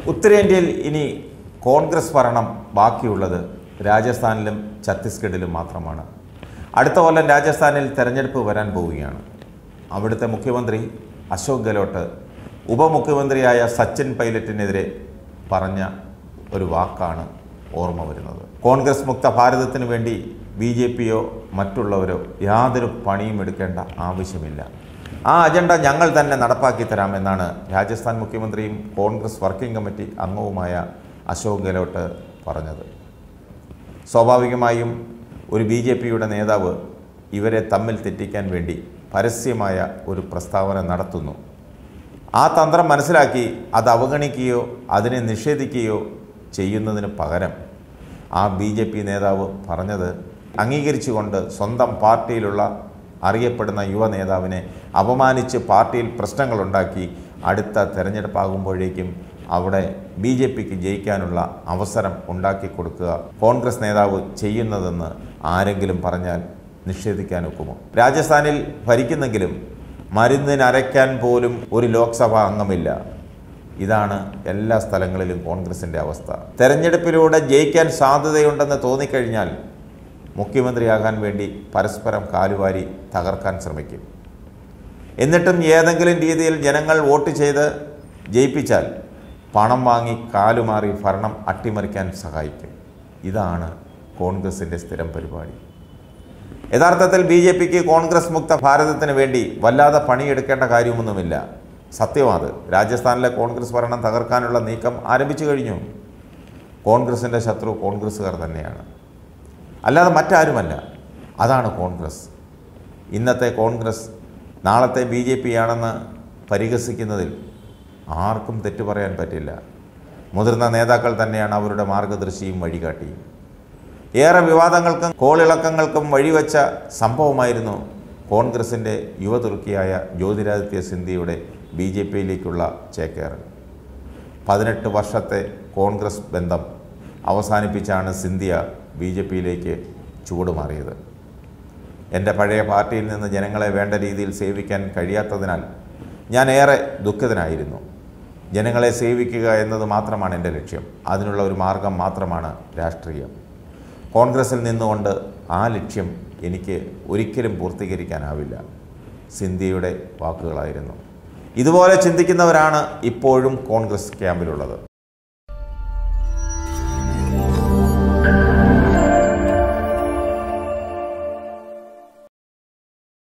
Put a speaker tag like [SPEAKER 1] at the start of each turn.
[SPEAKER 1] ഉത്തരേന്ത്യയിൽ ഇനി കോൺഗ്രസ് ഭരണം ബാക്കിയുള്ളത് രാജസ്ഥാനിലും ഛത്തീസ്ഗഡിലും മാത്രമാണ് അടുത്ത കൊല്ലം രാജസ്ഥാനിൽ തെരഞ്ഞെടുപ്പ് വരാൻ പോവുകയാണ് അവിടുത്തെ മുഖ്യമന്ത്രി അശോക് ഗെഹ്ലോട്ട് ഉപമുഖ്യമന്ത്രിയായ സച്ചിൻ പൈലറ്റിനെതിരെ പറഞ്ഞ ഒരു വാക്കാണ് ഓർമ്മ വരുന്നത് കോൺഗ്രസ് മുക്ത ഭാരതത്തിന് വേണ്ടി ബി ജെ പിയോ മറ്റുള്ളവരോ യാതൊരു പണിയും എടുക്കേണ്ട ആവശ്യമില്ല ആ അജണ്ട ഞങ്ങൾ തന്നെ നടപ്പാക്കി തരാമെന്നാണ് രാജസ്ഥാൻ മുഖ്യമന്ത്രിയും കോൺഗ്രസ് വർക്കിംഗ് കമ്മിറ്റി അംഗവുമായ അശോക് ഗെഹ്ലോട്ട് പറഞ്ഞത് സ്വാഭാവികമായും ഒരു ബി ജെ പിയുടെ നേതാവ് ഇവരെ തമ്മിൽ തെറ്റിക്കാൻ വേണ്ടി പരസ്യമായ ഒരു പ്രസ്താവന നടത്തുന്നു ആ തന്ത്രം മനസ്സിലാക്കി അത് അവഗണിക്കുകയോ അതിനെ നിഷേധിക്കുകയോ ചെയ്യുന്നതിന് പകരം ആ ബി ജെ പി നേതാവ് പറഞ്ഞത് അംഗീകരിച്ചുകൊണ്ട് സ്വന്തം പാർട്ടിയിലുള്ള അറിയപ്പെടുന്ന യുവ നേതാവിനെ അപമാനിച്ച് പാർട്ടിയിൽ പ്രശ്നങ്ങളുണ്ടാക്കി അടുത്ത തെരഞ്ഞെടുപ്പാകുമ്പോഴേക്കും അവിടെ ബി ജെ പിക്ക് ജയിക്കാനുള്ള അവസരം ഉണ്ടാക്കി കൊടുക്കുക കോൺഗ്രസ് നേതാവ് ചെയ്യുന്നതെന്ന് ആരെങ്കിലും പറഞ്ഞാൽ നിഷേധിക്കാൻ ഒക്കുമോ രാജസ്ഥാനിൽ ഭരിക്കുന്നെങ്കിലും മരുന്നിനരയ്ക്കാൻ പോലും ഒരു ലോക്സഭാ അംഗമില്ല ഇതാണ് എല്ലാ സ്ഥലങ്ങളിലും കോൺഗ്രസിൻ്റെ അവസ്ഥ തെരഞ്ഞെടുപ്പിലൂടെ ജയിക്കാൻ സാധ്യതയുണ്ടെന്ന് തോന്നിക്കഴിഞ്ഞാൽ മുഖ്യമന്ത്രിയാകാൻ വേണ്ടി പരസ്പരം കാലുവാരി തകർക്കാൻ ശ്രമിക്കും എന്നിട്ടും ഏതെങ്കിലും രീതിയിൽ ജനങ്ങൾ വോട്ട് ചെയ്ത് ജയിപ്പിച്ചാൽ പണം വാങ്ങി കാലുമാറി ഭരണം അട്ടിമറിക്കാൻ സഹായിക്കും ഇതാണ് കോൺഗ്രസിൻ്റെ സ്ഥിരം പരിപാടി യഥാർത്ഥത്തിൽ ബി ജെ പിക്ക് കോൺഗ്രസ് മുക്ത ഭാരതത്തിന് വേണ്ടി വല്ലാതെ പണിയെടുക്കേണ്ട കാര്യമൊന്നുമില്ല സത്യമാത് രാജസ്ഥാനിലെ കോൺഗ്രസ് ഭരണം തകർക്കാനുള്ള നീക്കം ആരംഭിച്ചു കഴിഞ്ഞു കോൺഗ്രസിൻ്റെ ശത്രു കോൺഗ്രസ്സുകാർ തന്നെയാണ് അല്ലാതെ മറ്റാരുമല്ല അതാണ് കോൺഗ്രസ് ഇന്നത്തെ കോൺഗ്രസ് നാളത്തെ ബി ജെ പി ആണെന്ന് പരിഹസിക്കുന്നതിൽ ആർക്കും തെറ്റു പറയാൻ പറ്റില്ല മുതിർന്ന നേതാക്കൾ തന്നെയാണ് അവരുടെ മാർഗദർശിയും വഴികാട്ടിയും ഏറെ വിവാദങ്ങൾക്കും കോളിളക്കങ്ങൾക്കും വഴിവെച്ച സംഭവമായിരുന്നു കോൺഗ്രസിൻ്റെ യുവതുർക്കിയായ ജ്യോതിരാദിത്യ സിന്ധ്യയുടെ ബി ജെ പിയിലേക്കുള്ള ചേക്കേറൽ പതിനെട്ട് വർഷത്തെ കോൺഗ്രസ് ബന്ധം അവസാനിപ്പിച്ചാണ് സിന്ധ്യ ബി ജെ പിയിലേക്ക് ചൂടുമാറിയത് എൻ്റെ പഴയ പാർട്ടിയിൽ നിന്ന് ജനങ്ങളെ വേണ്ട രീതിയിൽ സേവിക്കാൻ കഴിയാത്തതിനാൽ ഞാൻ ഏറെ ദുഃഖിതനായിരുന്നു ജനങ്ങളെ സേവിക്കുക എന്നത് മാത്രമാണ് എൻ്റെ ലക്ഷ്യം അതിനുള്ള ഒരു മാർഗം മാത്രമാണ് രാഷ്ട്രീയം കോൺഗ്രസിൽ നിന്നുകൊണ്ട് ആ ലക്ഷ്യം എനിക്ക് ഒരിക്കലും പൂർത്തീകരിക്കാനാവില്ല സിന്ധ്യയുടെ വാക്കുകളായിരുന്നു ഇതുപോലെ ചിന്തിക്കുന്നവരാണ് ഇപ്പോഴും കോൺഗ്രസ് ക്യാമ്പിലുള്ളത്